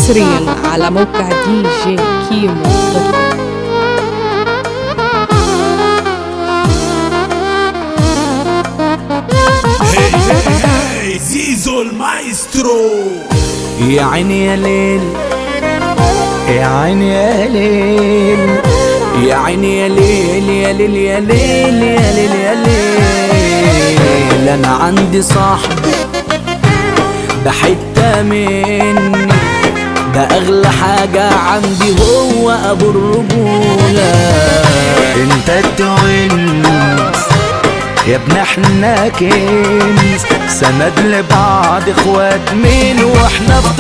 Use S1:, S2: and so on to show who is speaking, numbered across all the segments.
S1: حصريا على موقع دي جي كيمو دوت كوم.
S2: هي هي هي زيزو المايسترو
S3: يا عيني يا ليل يا عيني يا ليل يا عيني يا ليل يا ليل يا ليل يا ليل يا ليل انا عندي صاحبي ده حتة مني ده اغلى حاجة عندي هو ابو الرجولة انت التوينز يا ابن احنا كنز سند لبعض اخوات مين واحنا في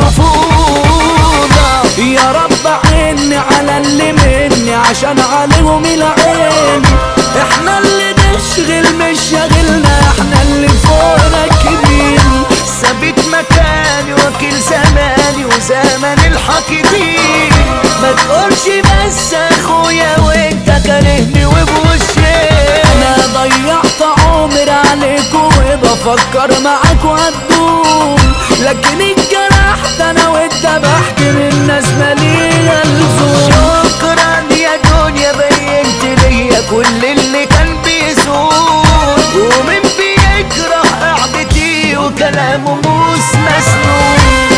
S3: طفولة يا رب عيني على اللي مني عشان عليهم العين احنا اللي نشغل مش شاغلنا احنا اللي فوق راكبين ثابت مكاني وكيل زماني وزمن الحاكدين ما تقولش بس اخويا وانت كارهني وبوشي انا ضيعت عمر عليك وبفكر معاك وهتدوم لكن اتجرحت انا واتذبحت من الناس مالية اللزوم شكرا يا دنيا بينت ليا كل اللي كان بيزول ومن بيكره قعدتي وكلامه موس مسنون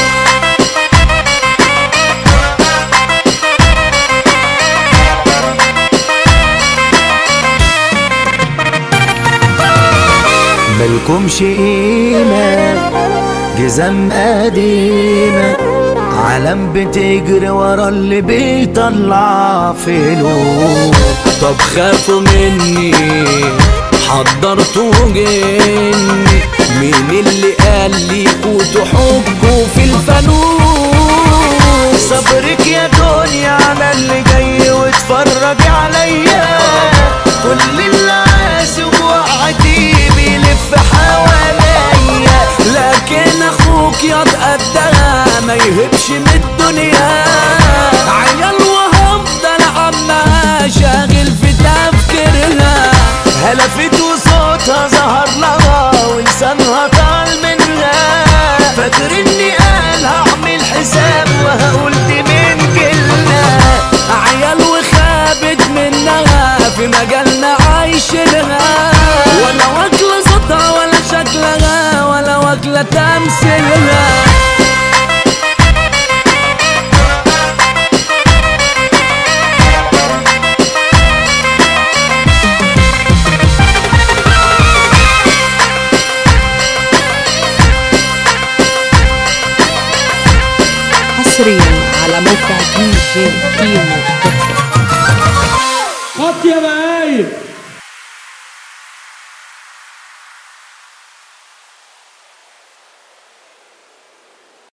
S3: ملكمش قيمة جزم قديمة عالم بتجري ورا اللي بيطلع فلوس طب خافوا مني حضرتوا جني مين اللي قال ليكوا تحكوا في الفانوس صبرك يا دنيا على اللي جاي واتفرج عليا كل اللي عايز وقعدي بيلف حواليا لكن اخوك يا قدها ما يهبش من الدنيا عيال وهفضل عمها شاغل في تفكيرها هلفت وصوتها ظهر لها ولسانها طال منها فاكر اني قال هعمل حساب وهقول دي من جيلنا عيال وخابت منها في مجالنا عايشينها ولا واكلة صوتها ولا شكلها ولا واكلة تمثيلها
S1: حصريا على موقع دي جي كيمو